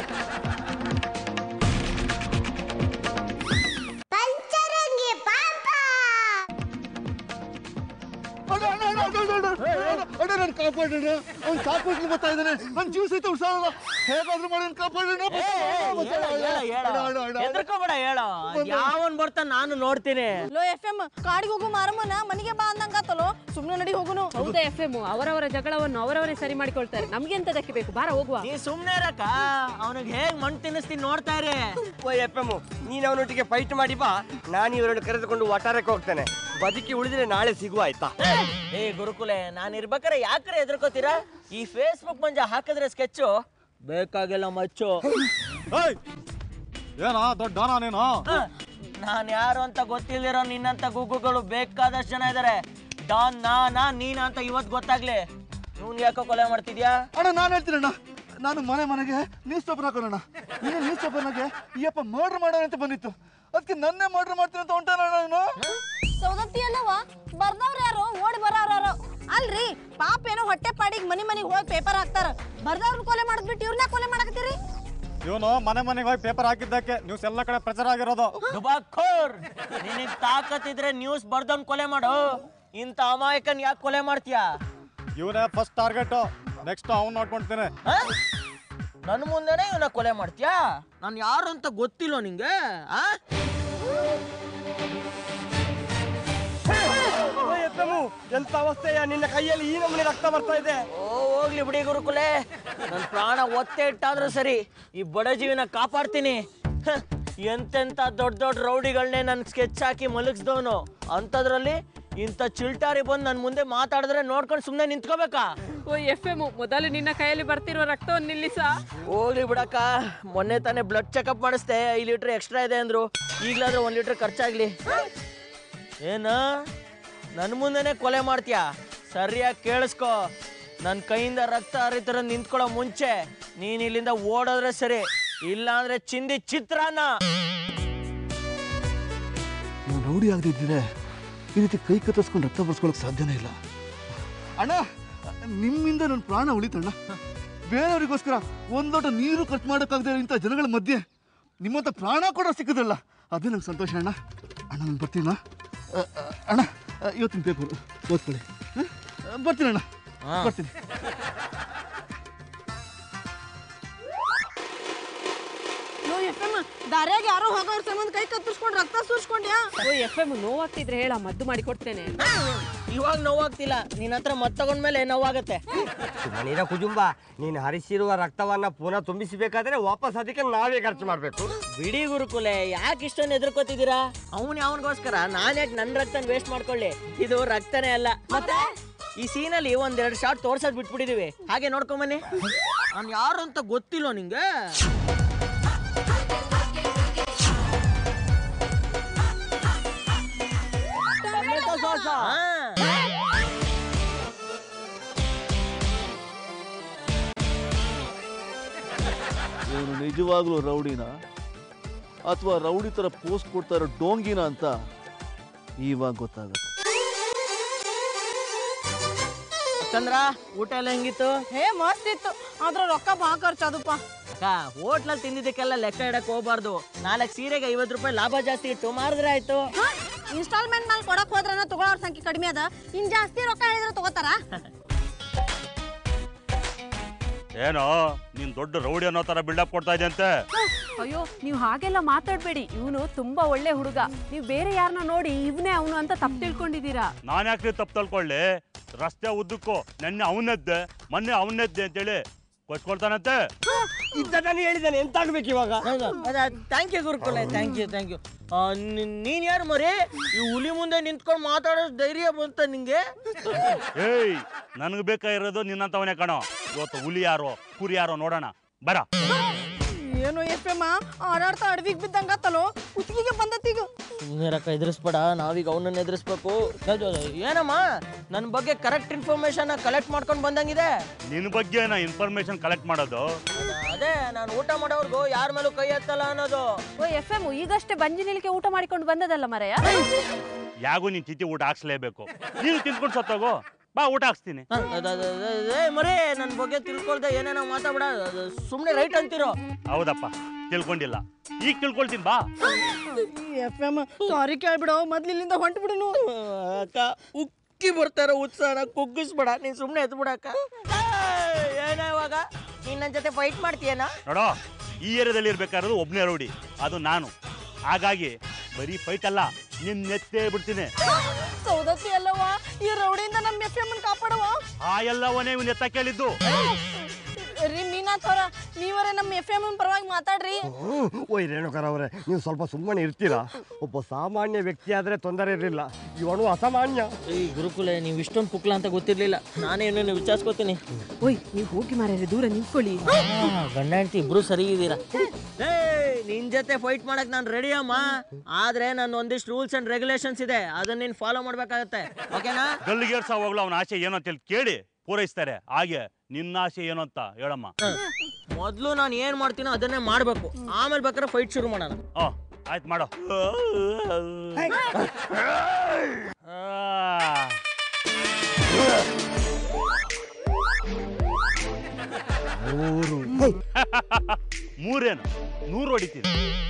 ಅಣ್ಣ, ಅಣ್ಣ, ಅಣ್ಣ, ಅಣ್ಣ, ಅಣ್ಣ, ಅಣ್ಣ, ಅಣ್ಣ, ನನ್ ಕಾಪಾಡಣ್ಣ ಅವ್ನು ಕಾಪಾಡ್ಲಿ ಬರ್ತಾ ಇದ್ದಾನೆ ನನ್ನ ಜೀವ ಸಹಿತ ಉಳ್ಸಾಳಲ್ಲ ಹೇಗಾದ್ರೂ ಮಾಡಿ ನನ್ ಕಾಪಾಡಣ್ಣ ಹೆದರ್ಕೋಬೇಡ ಹೇಳೋ ಯಾವನ್ ಬರ್ತಾನ ನಾನು ನೋಡ್ತೀನಿ ಲೋ ಎಫ್ ಎಮ್ ಕಾಡಿಗೆ ಹೋಗು ಮಾರಮ್ಮನ ಮನೆಗೆ ಬಾ ಅಂದಂಗಾತಲೋ ಸುಮ್ಮನೆ ನಡಿ ಹೋಗುನು ಹೌದಾ ಎಫ್ ಎಂ ಅವರವರ ಜಗಳವನ್ನು ಅವರವರೇ ಸರಿ ಮಾಡಿಕೊಳ್ತಾರೆ ನಮ್ಗೆ ಎಂತದಕ್ಕೆ ಬೇಕು ಬಾರ ಹೋಗುವ ನೀ ಸುಮ್ನೆ ಇರಕ್ಕ ಅವನಿಗೆ ಹೇಗ್ ಮಣ್ಣು ತಿನ್ನಿಸ್ತೀನಿ ನೋಡ್ತಾ ಇರಿ ಓ ಎಫ್ ಎಮ್ ನೀನು ಅವನೊಟ್ಟಿಗೆ ಫೈಟ್ ಮಾಡಿ ಬಾ ನಾನು ಇವರನ್ನು ಕರೆದುಕೊಂಡು ವಟಾರಕ್ಕೆ ಹೋಗ್ತೇನೆ ಬದುಕಿ ಉಳಿದ್ರೆ ನಾಳೆ ಸಿಗುವ ಆಯ್ತಾ ಏ ಗುರುಕುಲೆ ನಾನು ಇರ್ಬೇಕಾರೆ ಯಾಕ್ರೆ ಹೆದರ್ಕೋತೀರಾ ಈ ಫೇಸ್ಬುಕ್ ಮಂಜ ಹಾಕಿದ್ರೆ ಸ್ಕೆಚ್ಚು ಬೇಕಾಗಿಲ್ಲ ಮಚ್ಚು ಏನೋ ದೊಡ್ಡ ನೀನು ನಾನು ಯಾರು ಅಂತ ಗೊತ್ತಿಲ್ದಿರೋ ನಿನ್ನಂತ ಗುಗ್ಗುಗಳು ಬೇಕಾದಷ್ಟು ಜನ ಇದ್ದಾರೆ ಡಾನ್ ನಾನಾ ನೀನ ಅಂತ ಇವತ್ತು ಗೊತ್ತಾಗ್ಲಿ ಇವ್ನ್ ಯಾಕೋ ಕೊಲೆ ಮಾಡ್ತಿದ್ಯಾ ಅಣ್ಣ ನಾನು ಹೇಳ್ತೀನಣ್ಣ ನಾನು ಮನೆ ಮನೆಗೆ ನ್ಯೂಸ್ ಪೇಪರ್ ಹಾಕೋಣ ನಿನ್ನೆ ನ್ಯೂಸ್ ಪೇಪರ್ನಾಗೆ ಈಯಪ್ಪ ಮರ್ಡರ್ ಮಾಡೋಣ ಅಂತ ಬಂದಿತ್ತು ಅದಕ್ಕೆ ನನ್ನೇ ಮರ್ಡರ್ ಮಾಡ್ತೀನಿ ಅಂತ ಹೊಂಟಾನ ನಾನು ಸೌದತ್ತಿ ಅಲ್ಲವ ಬರ್ದವ್ರು ಯಾರು ಓಡಿ ಬರೋರು ಯಾರು ಅಲ್ರಿ ಪಾಪ ಏನೋ ಹೊಟ್ಟೆ ಪಾಡಿಗೆ ಮನಿ ಮನಿಗೆ ಹೋಗಿ ಪೇಪರ್ ಹಾಕ್ತಾರ ಬರ್ದವ್ರನ್ನ ಕೊಲೆ ಮಾಡಿದ್ಬಿಟ್ಟು ಇವ್ರನ್ನ ಕೊಲೆ ಮಾಡಕತ್ತೀರಿ ಇವನು ಮನೆ ಮನೆಗೆ ಹೋಗಿ ಪೇಪರ್ ಹಾಕಿದ್ದಕ್ಕೆ ನ್ಯೂಸ್ ಎಲ್ಲ ಕಡೆ ಪ್ರಚಾರ ಆಗಿರೋದು ದುಬಾಖೋರ್ ನಿನಗ್ ತಾಕತ್ತಿದ್ರೆ ನ್ಯೂಸ್ ಬರ್ದವ್ನ್ ಕೊಲೆ ಮಾಡು ಇಂಥ ಅಮಾಯಕನ್ ಯಾಕೆ ಕೊಲೆ ಮಾಡ್ತೀಯಾ ಇವನೇ ಫಸ್ಟ್ ಟಾರ್ಗೆಟ್ ನೆಕ್ಸ್ಟ್ ಅವ್ನು ನೋಡ್ಕೊಂತೀನಿ ನನ್ನ ಮುಂದೆನೆ ಇವನ ಕೊಲೆ ಮಾಡ್ತೀಯಾ ನಾನು ಯಾರು ಅಂತ ಗೊತ್ತಿಲ್ಲ ನಿಂಗೆ ಆ ಎಂತ ಅವಸ್ಥೆಯ ನಿನ್ನ ಕೈಯಲ್ಲಿ ಈ ನಮೂನೆ ರಕ್ತ ಬರ್ತಾ ಇದೆ ಓ ಹೋಗ್ಲಿ ಬಿಡಿ ಗುರುಕುಲೆ ನನ್ನ ಪ್ರಾಣ ಒತ್ತೆ ಇಟ್ಟಾದ್ರೂ ಸರಿ ಈ ಬಡ ಜೀವಿನ ಕಾಪಾಡ್ತೀನಿ ಹ, ಎಂತೆಂತ ದೊಡ್ಡ ದೊಡ್ಡ ರೌಡಿಗಳನ್ನೇ ನನ್ ಸ್ಕೆಚ್ ಹಾಕಿ ಮಲಗಿಸ್ದವನು ಅಂಥದ್ರಲ್ಲಿ ಇಂಥ ಚಿಲ್ಟಾರಿ ಬಂದು ನನ್ನ ಮುಂದೆ ಮಾತಾಡಿದ್ರೆ ನೋಡ್ಕೊಂಡು ಸುಮ್ಮನೆ ನಿಂತ್ಕೋಬೇಕಾ ಓ ಎಫ್ ಎಮ್ ಮೊದಲು ನಿನ್ನ ಕೈಯಲ್ಲಿ ಬರ್ತಿರುವ ರಕ್ತವನ್ನು ನಿಲ್ಲಿಸ ಹೋಗ್ಲಿ ಬಿಡಕ್ಕ ಮೊನ್ನೆ ತಾನೇ ಬ್ಲಡ್ ಚೆಕಪ್ ಮಾಡಿಸ್ದೆ ಐದು ಲೀಟ್ರ್ ಎಕ್ಸ್ಟ್ರಾ ಇದೆ ಅಂದ್ರು ಈಗಲಾದ್ರೆ ಒಂದು ಲೀಟ್ರ್ ಖರ್ಚಾಗ್ಲಿ ಏನ ನನ್ನ ಮುಂದೆನೆ ಕೊಲೆ ಮಾಡ್ತೀಯಾ ಸರಿಯಾಗಿ ಕೇಳಿಸ್ಕೊ ನನ್ನ ಕೈಯಿಂದ ರಕ್ತ ಹರಿತರ ನಿಂತ್ಕೊಳ್ಳೋ ಮುಂಚೆ ನೀನ್ ಇಲ್ಲಿಂದ ಓಡೋದ್ರೆ ಸರಿ ಇಲ್ಲ ಅಂದ್ರೆ ಚಿಂದಿ ಚಿತ್ರಾನ್ನ ನೀವು ರೌಡಿ ಆಗದಿದ್ದರೆ ಈ ರೀತಿ ಕೈ ಕತ್ತರಿಸ್ಕೊಂಡು ರಕ್ತ ಬರ್ಸ್ಕೊಳಕ್ ಸಾಧ್ಯನೇ ಇಲ್ಲ ಅಣ್ಣ ನಿಮ್ಮಿಂದ ನನ್ನ ಪ್ರಾಣ ಉಳಿತಣ್ಣ ಬೇರೆಯವರಿಗೋಸ್ಕರ ಒಂದು ಲೋಟ ನೀರು ಖರ್ಚು ಮಾಡೋಕ್ಕಾಗದೆ ಇಂಥ ಜನಗಳ ಮಧ್ಯೆ ನಿಮ್ಮಂಥ ಪ್ರಾಣ ಕೂಡ ಸಿಕ್ಕದಲ್ಲ ಅದೇ ನಂಗೆ ಸಂತೋಷ ಅಣ್ಣ ಅಣ್ಣ ನಾನು ಬರ್ತೀನ ಅಣ್ಣ ಅ, ಇವತ್ತಿನ ಪೇಪರ್ ಓದ್ಕೊಳ್ಳಿ ಹ? ಬರ್ತೀನಿ ಅಣ್ಣ ಬರ್ತೀನಿ ನೋ ಎಫ್ ಎಮ್ ದಾರ್ಯಾಗ ಯಾರೋ ಹೋಗೋರ್ ಸಂಬಂಧ ಕೈ ಕತ್ತರಿಸ್ಕೊಂಡು ರಕ್ತ ಸುರ್ಸ್ಕೊಂಡ್ಯಾ ಓ ಎಫ್ ಎಮ್ ನೋವಾಗ್ತಿದ್ರೆ ಹೇಳ ಮದ್ದು ಮಾಡಿ ಕೊಡ್ತೇನೆ ಇವಾಗ ನೋವಾಗ್ತಿಲ್ಲ ನಿನ್ನ ಹತ್ರ ಮತ್ ತಗೊಂಡ್ಮೇಲೆ ನೋವಾಗತ್ತೆ ಮನಿರ ಕುಜುಂಬ ನೀನು ಹರಿಸಿರುವ ರಕ್ತವನ್ನ ಪುನಃ ತುಂಬಿಸಬೇಕಾದ್ರೆ ವಾಪಸ್ ಅದಕ್ಕೆ ನಾವೇ ಖರ್ಚು ಮಾಡಬೇಕು ಬಿಡಿ ಗುರುಕುಲೆ ಯಾಕೆ ಇಷ್ಟೊಂದು ಎದುರ್ಕೋತಿದ್ದೀರಾ ಅವನ್ ಯಾವನಿಗೋಸ್ಕರ ನಾನ್ ಯಾಕೆ ನನ್ನ ರಕ್ತನ ವೇಸ್ಟ್ ಮಾಡ್ಕೊಳ್ಳಿ ಇದು ರಕ್ತನೇ ಅಲ್ಲ ಮತ್ತೆ ಈ ಸೀನಲ್ಲಿ ಒಂದೆರಡು ಶಾರ್ಟ್ ತೋರ್ಸೋದ್ ಬಿಟ್ಬಿಟ್ಟಿದೀವಿ ಹಾಗೆ ನೋಡ್ಕೊಂಬನ್ನಿ ನಾನು ಯಾರು ಅಂತ ಗೊತ್ತಿಲ್ಲ ನಿಂಗೆ ಹಾ. ಇವನು ನಿಜವಾಗ್ಲೂ ರೌಡಿನ ಅಥವಾ ರೌಡಿ ಥರ ಪೋಸ್ಟ್ ಕೊಡ್ತಾ ಇರೋ ಡೋಂಗಿನ ಅಂತ ಇವಾಗ ಗೊತ್ತಾಗುತ್ತೆ ಚಂದ್ರ ಊಟ ಎಲ್ಲ ಹೆಂಗಿತ್ತು ಹೇ ಮಸ್ತ್ ಇತ್ತು ಆದ್ರ ರೊಕ್ಕ ಭಾಳ ಖರ್ಚದಪ್ಪ ಅಕ್ಕ ಹೋಟ್ಲಲ್ಲಿ ತಿಂದಿದ್ದಕ್ಕೆಲ್ಲ ಲೆಕ್ಕ ಇಡಕ್ ಹೋಗ್ಬಾರ್ದು ನಾಲ್ಕು ಸೀರೆಗೆ ಐವತ್ತು ರೂಪಾಯಿ ಲಾಭ ಜಾಸ್ತಿ ಇಟ್ಟು ಮಾರಿದ್ರೆ ಆಯ್ತು ಇನ್ಸ್ಟಾಲ್ಮೆಂಟ್ ಮೇಲೆ ಕೊಡಕ್ ಹೋದ್ರನ ತಗೊಳ್ಳೋರ್ ಸಂಖ್ಯೆ ಕಡಿಮೆ ಅದ ಇನ್ ಜಾಸ್ತಿ ರೊಕ್ಕ ಹೇಳಿದ್ರೆ ತಗೋತಾರ ಏನೋ ನೀನ್ ದೊಡ್ಡ ರೌಡಿ ಅನ್ನೋ ತರ ಬಿಲ್ಡಪ್ ಕೊಡ್ತಾ ಇದ್ದಂತೆ ಅಯ್ಯೋ ನೀವು ಹಾಗೆಲ್ಲ ಮಾತಾಡ್ಬೇಡಿ ಇವನು ತುಂಬಾ ಒಳ್ಳೆ ಹುಡುಗ ನೀವು ಬೇರೆ ಯಾರನ್ನ ನೋಡಿ ಇವನೇ ಅವನು ಅಂತ ತಪ್ಪು ತಿಳ್ಕೊಂಡಿದ್ದೀರಾ ನಾನ್ ಯಾಕ್ರಿ ತಪ್ಪು ತಳ್ಕೊಳ್ಳಿ ರಸ್ತೆ ಉದ್ದಕ್ಕೂ ನೆನ್ನೆ ಅವನದ್ದೆ ಮೊನ್ನೆ ಅವನದ್ದೆ ಅಂತೇಳಿ ಕೊಚ್ಕೊಳ್ತಾನಂತೆ ಇದ್ದದನ್ನು ಹೇಳಿದ್ದಾನೆ ಎಂತ ಆಗ್ಬೇಕು ಇವಾಗ ಥ್ಯಾಂಕ್ ಯು ಗುರುಕುಲೆ ಥ್ಯಾಂಕ್ ಯು ಥ್ಯಾಂಕ್ ಯು ನೀನ್ ಯಾರು ಮರಿ ಈ ಹುಲಿ ಮುಂದೆ ನಿಂತ್ಕೊಂಡು ಮಾತಾಡೋ ಧೈರ್ಯ ಬಂತ ನಿಂಗೆ ಏಯ್ ನನಗ್ ಬೇಕಾಗಿರೋದು ನಿನ್ನಂತವನೇ ಕಣೋ ಇವತ್ತು ಹುಲಿ ಯಾರೋ ಕುರಿ ಯಾರೋ ನೋಡೋಣ ಬರ ಏನು ಎಫ್ ಎಮ್ ಆಡಾಡ್ತಾ ಅಡವಿಗೆ ಬಿದ್ದಂಗತ್ತಲೋ ಕುತ್ತಿಗೆಗೆ ಬಂದತ್ತೀಗ ಸುಮ್ಮನೆ ರೊಕ್ಕ ಎದುರಿಸ್ಬೇಡ ನಾವೀಗ ಅವನನ್ನ ಎದುರಿಸ್ಬೇಕು ಏನಮ್ಮ ನನ್ನ ಬಗ್ಗೆ ಕರೆಕ್ಟ್ ಇನ್ಫಾರ್ಮೇಶನ್ ಕಲೆಕ್ಟ್ ಮಾಡ್ಕೊಂಡು ಬಂದಂಗಿದೆ ನಿನ್ ಬಗ್ಗೆ ನಾ ಇನ್ಫಾರ್ಮೇಶನ್ ಕಲೆಕ್ಟ್ ಮಾಡೋದು ಅದೇ ನಾನು ಊಟ ಮಾಡೋರ್ಗು ಯಾರ ಮೇಲೂ ಕೈ ಎತ್ತಲ್ಲ ಅನ್ನೋದು ಓ ಎಫ್ ಎಮ್ ಈಗಷ್ಟೇ ಬಂಜಿನಿಲಿಕೆ ಊಟ ಮಾಡಿಕೊಂಡು ಬಂದದಲ್ಲ ಮರೆಯ ಯಾಗೂ ನೀನ್ ತಿಥಿ ಊಟ ಹಾಕ್ಸ್ಲೇಬೇಕು ನೀನು ತಿನ್ಕೊಂಡು ಸತ್ತೋಗು ಬಾ ಊಟ ಹಾಕ್ಸ್ತೀನಿ ಅದ್- ಅದ್- ಅದ್- ಅದ್- ಏ ಮರೇ ನನ್ನ ಬಗ್ಗೆ ತಿಳ್ಕೊಳ್ದೆ ಏನೇನೋ ಮಾತಾಡ್ಬೇಡ ಸುಮ್ಮನೆ ರೈಟ್ ಅಂತಿರೋ ಹೌದಪ್ಪ ತಿಳ್ಕೊಂಡಿಲ್ಲ ಈಗ ತಿಳ್ಕೊಳ್ತೀನಿ ಬಾ ಎಫ್ ಎಮ್ ಸಾರಿ ಕೇಳ್ಬಿಡು ಮೊದ್ಲು ಇಲ್ಲಿಂದ ಹೊಂಟು ಬಿಡುನು ಅಕ್ಕ ಉಕ್ಕಿ ಬರ್ತಾರ ಉತ್ಸಾಹನ ಕುಗ್ಗಿಸ್ಬೇಡ ನೀನ್ ಸುಮ್ಮನೆ ಎದ್ದು ಬಿಡಕ್ಕ ಏನ ಇವಾಗ ನೀನ್ ನನ್ನ ಜೊತೆ ಫೈಟ್ ಮಾಡ್ತೀಯನಾ ನೋಡೋ ಈ ಏರಿಯಾದಲ್ಲಿ ಇರ್ಬೇಕಾಗಿರೋದು ಒಬ್ನೇ ರೌಡಿ ಅದು ನಾನು ಹಾಗಾಗಿ ಬರೀ ಫೈಟ್ ಅಲ್ಲ ನಿನ್ ನೆತ್ತೇ ಬಿಡ್ತೀನಿ ಸೌದತ್ತಿ ಅಲ್ಲವ ಈ ರೌಡಿಯಿಂದ ನಮ್ಮ ಎಫ್ ಎಮ್ ಕಾಪಾಡವ ಆ ಎಲ್ಲವನ್ನೇ ಇವ್ನ ಎತ್ತ ಕೇಳಿದ್ದು ರೀ ಮೀನಾಥ್ ಅವ್ರ ನೀವರೇ ನಮ್ಮ ಎಫ್ ಎಮ್ ಪರವಾಗಿ ಮಾತಾಡ್ರಿ ಓಯ್ ರೇಣುಕರ್ ಅವರೇ ನೀವು ಸ್ವಲ್ಪ ಸುಮ್ಮನೆ ಇರ್ತೀರಾ ಒಬ್ಬ ಸಾಮಾನ್ಯ ವ್ಯಕ್ತಿ ಆದ್ರೆ ತೊಂದರೆ ಇರಲಿಲ್ಲ ಇವನು ಅಸಾಮಾನ್ಯ ಈ ಗುರುಕುಲೆ ನೀವು ಇಷ್ಟೊಂದು ಕುಕ್ಲ ಅಂತ ಗೊತ್ತಿರ್ಲಿಲ್ಲ ನಾನೇನು ವಿಚಾರಿಸ್ಕೋತೀನಿ ಓಯ್ ನೀವು ಹೋಗಿ ಮಾರ್ಯಾರೆ ದೂರ ನಿಂತ್ಕೊಳ್ಳಿ ಗಂಡ ಹೆಂಡತಿ ಇಬ್ರು ಸರಿ ಇದ್ದೀರಾ ಏ ನಿನ್ ಜೊತೆ ಫೈಟ್ ಮಾಡಕ್ ನಾನು ರೆಡಿ ಅಮ್ಮ ಆದ್ರೆ ನನ್ನ ಒಂದಿಷ್ಟು ರೂಲ್ಸ್ ಅಂಡ್ ರೆಗ್ಯುಲೇಷನ್ಸ್ ಇದೆ ಅದನ್ನ ನೀನ್ ಫಾಲೋ ಮಾಡ್ಬೇಕಾಗತ್ತೆ ಓಕೆನಾ ಗಲ್ಲಿಗೇರ್ಸ ಹೋಗ್ಲು ಅವನ ಆಸೆ ಏನು ಅಂತ ಹೇಳಿ ಕೇಳಿ ಪೂರೈಸ್ತಾರೆ ಹಾಗೆ ನಿನ್ನ ಆಸೆ ಏನು ಅಂತ ಹೇಳಮ್ಮ ಮೊದ್ಲು ನಾನು ಏನ್ ಮಾಡ್ತೀನೋ ಅದನ್ನೇ ಮಾಡ್ಬೇಕು ಆಮೇಲೆ ಬೇಕಾದ್ರೆ ಫೈಟ್ ಶುರು ಮಾಡೋಣ ಓ ಆಯ್ತು ಮಾಡೋ ಆ. ಮೂರೇನು ನೂರು ಹೊಡಿತೀರಿ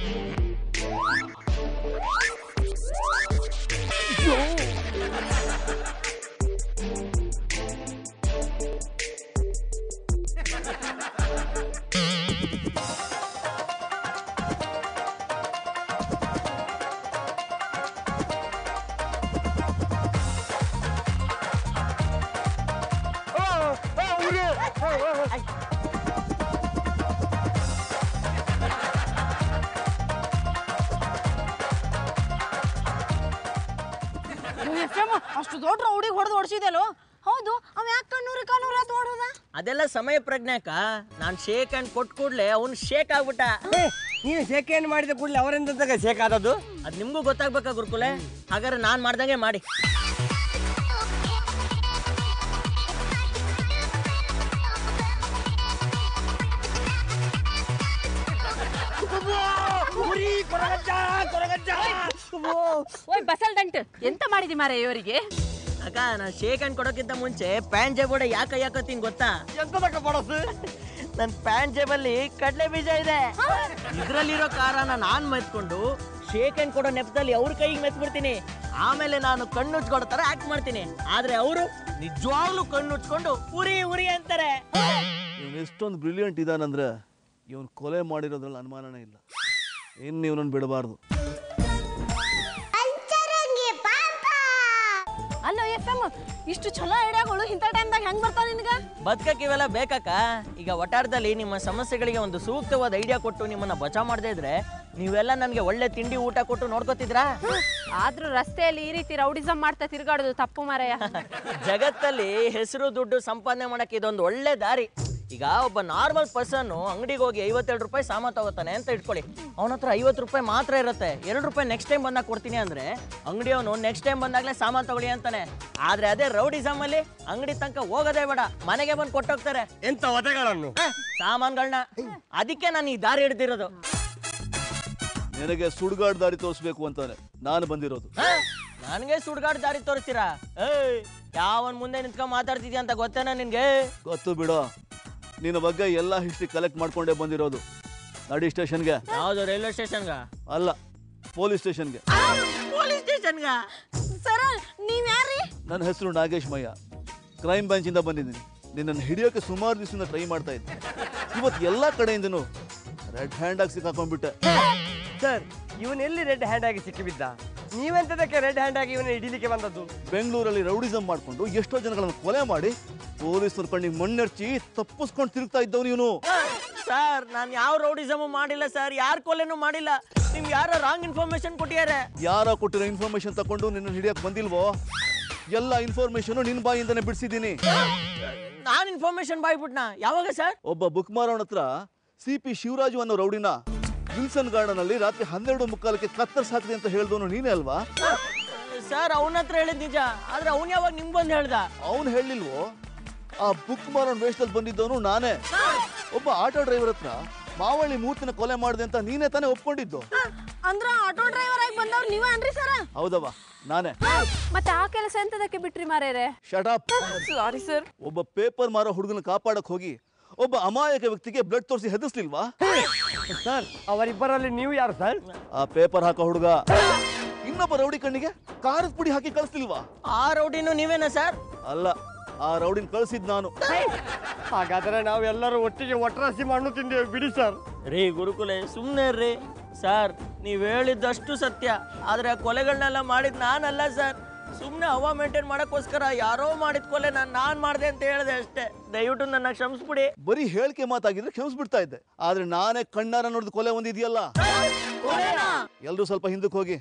ಎಫ್ ಎಮ್ ಅಷ್ಟು ದೊಡ್ಡ ರೌಡಿಗೆ ಹೊಡೆದು ಓಡಿಸಿದೆಲ್ಲೋ ಹೌದು ಅವ ಯಾಕೆ ಕಣ್ಣೂರಿ ಕಣ್ಣೂರಿ ಅಂತ ಓಡೋದ ಅದೆಲ್ಲ ಸಮಯ ಪ್ರಜ್ಞಾಕ ನಾನು ಶೇಕ್ ಹ್ಯಾಂಡ್ ಕೊಟ್ಟ ಕೂಡ್ಲೆ ಅವ್ನು ಶೇಕ್ ಆಗ್ಬಿಟ್ಟ ನೀನು ಶೇಖರಣೆ ಮಾಡಿದ ಕೂಡಲೇ ಅವರಿಂದ ಶೇಕ್ ಆದದ್ದು ಅದ್ ನಿಮ್ಗೂ ಗೊತ್ತಾಗ್ಬೇಕಾ ಗುರುಕುಲೆ ಹಾಗಾದ್ರೆ ನಾನ್ ಮಾಡ್ದಂಗೆ ಮಾಡಿ ಓಯ್ ಬಸಲ್ ದಂಟ್ ಎಂತ ಮಾಡಿದಿ ಮಾರೆ ಇವರಿಗೆ ಅಕ್ಕ ನಾ ಶೇಕ್ ಹ್ಯಾಂಡ್ ಕೊಡೋಕ್ಕಿಂತ ಮುಂಚೆ ಪ್ಯಾಂಟ್ ಜೇಬೋಡ ಯಾಕೆ ಯಾಕತ್ತೀನಿ ಗೊತ್ತಾ ಎಂತದಕ್ಕ ಬಡಸು ನನ್ ಪ್ಯಾಂಟ್ ಜೇಬಲ್ಲಿ ಕಡಲೆ ಬೀಜ ಇದೆ ಇದ್ರಲ್ಲಿರೋ ಖಾರನ ನಾನ್ ಮೆತ್ಕೊಂಡು ಶೇಕ್ ಹ್ಯಾಂಡ್ ಕೊಡೋ ನೆಪದಲ್ಲಿ ಅವ್ರ ಕೈಗೆ ಮೆತ್ಬಿಡ್ತೀನಿ ಆಮೇಲೆ ನಾನು ಕಣ್ಣು ಉಚ್ಕೊಡೋ ತರ ಆಕ್ಟ್ ಮಾಡ್ತೀನಿ ಆದ್ರೆ ಅವರು ನಿಜವಾಗ್ಲೂ ಕಣ್ಣು ಉಚ್ಕೊಂಡು ಉರಿ ಉರಿ ಅಂತಾರೆ ಇವನು ಎಷ್ಟೊಂದು ಬ್ರಿಲಿಯಂಟ್ ಇದಾನಂದ್ರೆ ಇವನು ಕೊಲೆ ಮಾಡಿರೋದ್ರಲ್ಲಿ ಅನುಮಾನನೇ ಇಲ್ಲ ಇನ್ನು ಇವನನ್ನು ಬಿಡಬಾರ್ದು ಅಲ್ಲ ಎಫ್ ಎಮ್ ಇಷ್ಟು ಚಲೋ ಐಡಿಯಾಗಳು ಇಂಥ ಟೈಮ್ದಾಗ ಹೆಂಗ್ ಬರ್ತಾವ ನಿನಗ ಬದುಕಕ್ಕೆ ಇವೆಲ್ಲ ಬೇಕಕ್ಕ ಈಗ ಒಟ್ಟಾರದಲ್ಲಿ ನಿಮ್ಮ ಸಮಸ್ಯೆಗಳಿಗೆ ಒಂದು ಸೂಕ್ತವಾದ ಐಡಿಯಾ ಕೊಟ್ಟು ನಿಮ್ಮನ್ನ ಬಚಾವ್ ಮಾಡದೇ ಇದ್ರೆ ನೀವೆಲ್ಲ ನನಗೆ ಒಳ್ಳೆ ತಿಂಡಿ ಊಟ ಕೊಟ್ಟು ನೋಡ್ಕೋತಿದ್ರಾ ಆದ್ರೂ ರಸ್ತೆಯಲ್ಲಿ ಈ ರೀತಿ ರೌಡಿಸಮ್ ಮಾಡ್ತಾ ತಿರ್ಗಾಡೋದು ತಪ್ಪು ಮಾರಾಯ ಜಗತ್ತಲ್ಲಿ ಹೆಸರು ದುಡ್ಡು ಸಂಪಾದನೆ ಮಾಡಕ್ಕೆ ಇದೊಂದು ಒಳ್ಳೆ ದಾರಿ ಈಗ ಒಬ್ಬ ನಾರ್ಮಲ್ ಪರ್ಸನ್ ಅಂಗಡಿಗೆ ಹೋಗಿ ಐವತ್ತೆರಡು ರೂಪಾಯಿ ಸಾಮಾನು ತಗೋತಾನೆ ಅಂತ ಇಟ್ಕೊಳ್ಳಿ ಅವನ ಹತ್ರ ಐವತ್ತು ರೂಪಾಯಿ ಮಾತ್ರ ಇರುತ್ತೆ ಎರಡು ರೂಪಾಯಿ ನೆಕ್ಸ್ಟ್ ಟೈಮ್ ಬಂದಾಗ ಕೊಡ್ತೀನಿ ಅಂದ್ರೆ ಅಂಗಡಿಯವನು ನೆಕ್ಸ್ಟ್ ಟೈಮ್ ಬಂದಾಗಲೇ ಸಾಮಾನು ತಗೊಳ್ಳಿ ಅಂತಾನೆ ಆದ್ರೆ ಅದೇ ರೌಡಿಸಮ್ ಅಲ್ಲಿ ಅಂಗಡಿ ತನಕ ಹೋಗೋದೇ ಬೇಡ ಮನೆಗೆ ಬಂದು ಕೊಟ್ಟೋಗ್ತಾರೆ ಎಂತ ವಧೆಗಳನ್ನು ಸಾಮಾನುಗಳನ್ನ ಅದಕ್ಕೆ ನಾನು ಈ ದಾರಿ ಹಿಡ್ದಿರೋದು ನಿನಗೆ ಸುಡುಗಾಡು ದಾರಿ ತೋರಿಸ್ಬೇಕು ಅಂತಾನೆ ನಾನು ಬಂದಿರೋದು ನನಗೆ ಸುಡ್ಗಾಡ್ ದಾರಿ ತೋರಿಸ್ತೀರಾ ಏಯ್ ಯಾವನ್ ಮುಂದೆ ನಿಂತ್ಕೊಂಡ್ ಮಾತಾಡ್ತಿದ್ಯಾ ಅಂತ ಗೊತ್ತೇನಾ ನಿನ್ಗೆ ಗೊತ್ತು ಬಿಡೋ ನಿನ್ನ ಬಗ್ಗೆ ಎಲ್ಲ ಹಿಸ್ಟ್ರಿ ಕಲೆಕ್ಟ್ ಮಾಡ್ಕೊಂಡೇ ಬಂದಿರೋದು ನಡಿ ಸ್ಟೇಷನ್ಗೆ ಯಾವ್ದು ರೈಲ್ವೆ ಸ್ಟೇಷನ್ಗ ಅಲ್ಲ ಪೊಲೀಸ್ ಸ್ಟೇಷನ್ಗೆ ಪೊಲೀಸ್ ಸ್ಟೇಷನ್ಗ ಸರ ನೀವ್ ಯಾರ್ರಿ ನನ್ನ ಹೆಸರು ನಾಗೇಶ್ ಮಯ್ಯ ಕ್ರೈಮ್ ಬ್ರಾಂಚಿಂದ ಬಂದಿದ್ದೀನಿ ನಿನ್ನನ್ನು ಹಿಡಿಯೋಕೆ ಸುಮಾರು ದಿವಸದಿಂದ ಟ್ರೈ ಮಾಡ್ತಾ ಇದ್ದೆ ಇವತ್ತು ಎಲ್ಲ ಕಡೆಯಿಂದನೂ ರೆಡ್ ಹ್ಯಾಂಡಾಗಿ ಸಿಕ್ಕಾಕೊಂಡ್ಬಿಟ್ಟೆ ಸರ್ ಇವನ್ ಎಲ್ಲಿ ರೆಡ್ ಹ್ಯಾಂಡ್ ಆಗಿ ಸಿಕ್ಕಿಬಿದ್ದ ನೀವೆಂತದಕ್ಕೆ ರೆಡ್ ಹ್ಯಾಂಡ್ ಆಗಿ ಇವನ ಹಿಡಿಲಿಕ್ಕೆ ಬಂದದ್ದು ಬೆಂಗಳೂರಲ್ಲಿ ರೌಡಿಸಮ್ ಮಾಡಿಕೊಂಡು ಎಷ್ಟೋ ಜನಗಳನ್ನು ಕೊಲೆ ಮಾಡಿ ಪೊಲೀಸರು ಕಣ್ಣಿಗೆ ಮಣ್ಣೆರ್ಚಿ ತಪ್ಪಿಸ್ಕೊಂಡು ತಿರುಗ್ತಾ ಇದ್ದವನು ಇವನು ಸರ್ ನಾನು ಯಾವ ರೌಡಿಸಮು ಮಾಡಿಲ್ಲ ಸರ್ ಯಾರ ಕೊಲೆನೂ ಮಾಡಿಲ್ಲ ನಿಮ್ಗೆ ಯಾರೋ ರಾಂಗ್ ಇನ್ಫಾರ್ಮೇಶನ್ ಕೊಟ್ಟಿದ್ದಾರೆ ಯಾರೋ ಕೊಟ್ಟಿರೋ ಇನ್ಫಾರ್ಮೇಶನ್ ತಗೊಂಡು ನಿನ್ನ ಹಿಡಿಯಕ್ ಬಂದಿಲ್ವೋ ಎಲ್ಲ ಇನ್ಫಾರ್ಮೇಶನ್ ನಿನ್ನ ಬಾಯಿಂದನೇ ಬಿಡಿಸಿದ್ದೀನಿ ನಾನು ಇನ್ಫಾರ್ಮೇಶನ್ ಬಾಯ್ಬಿಟ್ನ ಯಾವಾಗ ಸರ್ ಒಬ್ಬ ಬುಕ್ ಮಾರೋಣ ಹತ್ರ ಸಿ ಪಿ ಶಿವರಾಜು ಅನ್ನೋ ರೌಡಿನ ವಿಲ್ಸನ್ ಗಾರ್ಡನ್ ಅಲ್ಲಿ ರಾತ್ರಿ ಹನ್ನೆರಡು ಮುಕ್ಕಾಲಕ್ಕೆ ಕತ್ತರ್ಸ್ ಹಾಕಿದೆ ಅಂತ ಹೇಳಿದವನು ನೀನೇ ಅಲ್ವಾ ಸರ್ ಅವನ ಹತ್ರ ಹೇಳಿದ್ ನಿಜ ಆದ್ರೆ ಅವನ್ ಯಾವಾಗ ನಿಮ್ಗೆ ಬಂದು ಹೇಳ್ದ ಅವನು ಹೇಳಿಲ್ವೋ ಆ ಬುಕ್ ಮಾರೋನ್ ವೇಷದಲ್ಲಿ ಬಂದಿದ್ದವನು ನಾನೇ ಒಬ್ಬ ಆಟೋ ಡ್ರೈವರ್ ಹತ್ರ ಮಾವಳ್ಳಿ ಮೂರ್ತಿನ ಕೊಲೆ ಮಾಡಿದೆ ಅಂತ ನೀನೇ ತಾನೇ ಒಪ್ಕೊಂಡಿದ್ದು ಅಂದ್ರ ಆಟೋ ಡ್ರೈವರ್ ಆಗಿ ಬಂದವ್ರು ನೀವೇ ಅನ್ರಿ ಸರ ಹೌದವ್ವ ನಾನೇ ಮತ್ತೆ ಆ ಕೆಲಸ ಎಂತದಕ್ಕೆ ಬಿಟ್ರಿ ಮಾರೇರೆ ಶಟಾಪ್ ಸಾರಿ ಸರ್ ಒಬ್ಬ ಪೇಪರ್ ಮಾರೋ ಹುಡುಗನ ಕಾಪಾಡಕ್ ಹೋಗಿ ಒಬ್ಬ ಅಮಾಯಕ ವ್ಯಕ್ತಿಗೆ ಬ್ಲಡ್ ತೋರಿಸಿ ಹೆದರ್ಸ್ಲಿಲ್ವಾ ಸರ್ ಅವರಿಬ್ಬರಲ್ಲಿ ನೀವು ಯಾರು ಸರ್ ಆ ಪೇಪರ್ ಹಾಕೋ ಹುಡುಗ ಇನ್ನೊಬ್ಬ ರೌಡಿ ಕಣ್ಣಿಗೆ ಖಾರದ ಪುಡಿ ಹಾಕಿ ಕಳಿಸ್ಲಿಲ್ವಾ ಆ ರೌಡಿನೂ ನೀವೇನಾ ಸರ್ ಅಲ್ಲ ಆ ರೌಡಿನ ಕಳ್ಸಿದ್ ನಾನು ಹಾಗಾದ್ರೆ ನಾವೆಲ್ಲರೂ ಒಟ್ಟಿಗೆ ಒಟ್ರಾಸಿ ಮಣ್ಣು ತಿಂದೇವೆ ಬಿಡಿ ಸರ್ ರೀ ಗುರುಕುಲೆ ಸುಮ್ಮನೆ ರೀ ಸರ್ ನೀವು ಹೇಳಿದ್ದಷ್ಟು ಸತ್ಯ ಆದರೆ ಆ ಕೊಲೆಗಳನ್ನೆಲ್ಲ ಮಾಡಿದ್ ನಾನಲ್ಲ ಸರ್ ಸುಮ್ಮನೆ ಹವಾ ಮೇಂಟೈನ್ ಮಾಡೋಕ್ಕೋಸ್ಕರ ಯಾರೋ ಮಾಡಿದ ಕೊಲೆ ನಾನು ನಾನು ಮಾಡಿದೆ ಅಂತ ಹೇಳಿದೆ ಅಷ್ಟೇ ದಯವಿಟ್ಟು ನನ್ನ ಕ್ಷಮಿಸ್ಬಿಡಿ ಬರೀ ಹೇಳಿಕೆ ಮಾತಾಗಿದ್ರೆ ಕ್ಷಮಿಸ್ಬಿಡ್ತಾ ಇದ್ದೆ ಆದ್ರೆ ನಾನೇ ಕಣ್ಣಾರ ನೋಡಿದ ಕೊಲೆ ಒಂದಿದೆಯಲ್ಲ ಎಲ್ರೂ ಸ್ವಲ್ಪ ಹಿಂದಕ್ಕೆ ಹೋಗಿ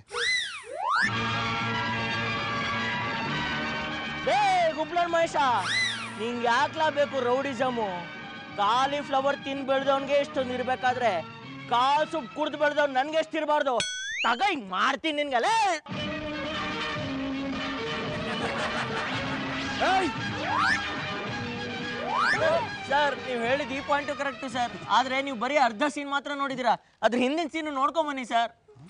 ಬೇ ಗುಬ್ಲರ್ ಮಹೇಶ ನಿಂಗೆ ಯಾಕ್ಲಾ ಬೇಕು ರೌಡಿಸಮು ಕಾಲಿಫ್ಲವರ್ ತಿಂದು ಬೆಳೆದವನ್ಗೆ ಇಷ್ಟೊಂದು ಇರ್ಬೇಕಾದ್ರೆ ಕಾಲ್ ಸುಪ್ ಕುಡ್ದು ಬೆಳೆದವ್ ನನ್ಗೆ ಎಷ್ಟಿರಬಾರ್ದು ತಗ ಹಿಂಗ್ ಮಾಡ್ತೀನಿ ನಿನ್ಗಲ್ಲ ಸರ್ ನೀವು ಹೇಳಿದ ಈ ಪಾಯಿಂಟ್ ಕರೆಕ್ಟ್ ಸರ್ ಆದ್ರೆ ನೀವು ಬರೀ ಅರ್ಧ ಸೀನ್ ಮಾತ್ರ ನೋಡಿದೀರಾ ಅದ್ರ ಹಿಂದಿನ ಸೀನ್ ನೋಡ್ಕೊಂಡ್ ಬನ್ನಿ ಸರ್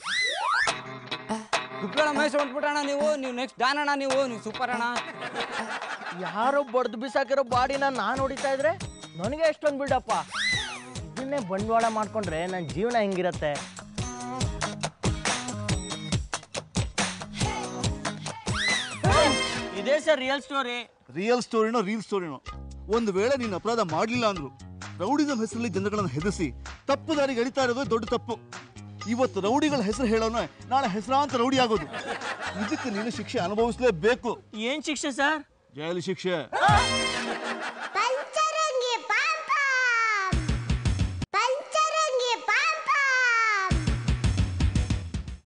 ಕುಕ್ಕಳ ಮಹೇಶ್ ಹೊಂಟ್ಬಿಟ್ಟಣ ನೀವು ನೀವು ನೆಕ್ಸ್ಟ್ ಡಾನ್ ಅಣ್ಣ ನೀವು ನೀವು ಸೂಪರ್ ಅಣ್ಣ ಯಾರೋ ಬಡ್ದು ಬಿಸಾಕಿರೋ ಬಾಡಿನ ನಾನು ಹೊಡಿತಾ ಇದ್ರೆ ನನಗೆ ಎಷ್ಟೊಂದು ಬಿಡಪ್ಪ ಇದನ್ನೇ ಬಂಡವಾಳ ಮಾಡ್ಕೊಂಡ್ರೆ ನನ್ನ ಜೀವನ ಹೆಂಗಿರತ್ತೆ ಇದೇ ಸರ್ ರಿಯಲ್ ಸ್ಟೋರಿ ರಿಯಲ್ ಸ್ಟೋರಿನೋ ರೀಲ್ ಸ್ಟೋರಿನೋ ಒಂದು ವೇಳೆ ನೀನು ಅಪರಾಧ ಮಾಡಲಿಲ್ಲ ಅಂದ್ರು ರೌಡಿಸಂ ಹೆಸರಲ್ಲಿ ಜನಗಳನ್ನ ಹೆದರಿಸಿ ತಪ್ಪು ದಾರಿಗೆ ಎಳಿತಾ ಇರೋದು ದೊಡ್ಡ ತಪ್ಪು ಇವತ್ತು ರೌಡಿಗಳ ಹೆಸರು ಹೇಳೋನು ನಾಳೆ ಹೆಸರಾಂತ ರೌಡಿ ಆಗೋದು ಇದಕ್ಕೆ ನೀನು ಶಿಕ್ಷೆ ಅನುಭವಿಸಲೇಬೇಕು ಏನ್ ಶಿಕ್ಷೆ ಸರ್ ಜೈಲು ಶಿಕ್ಷೆ ಆ!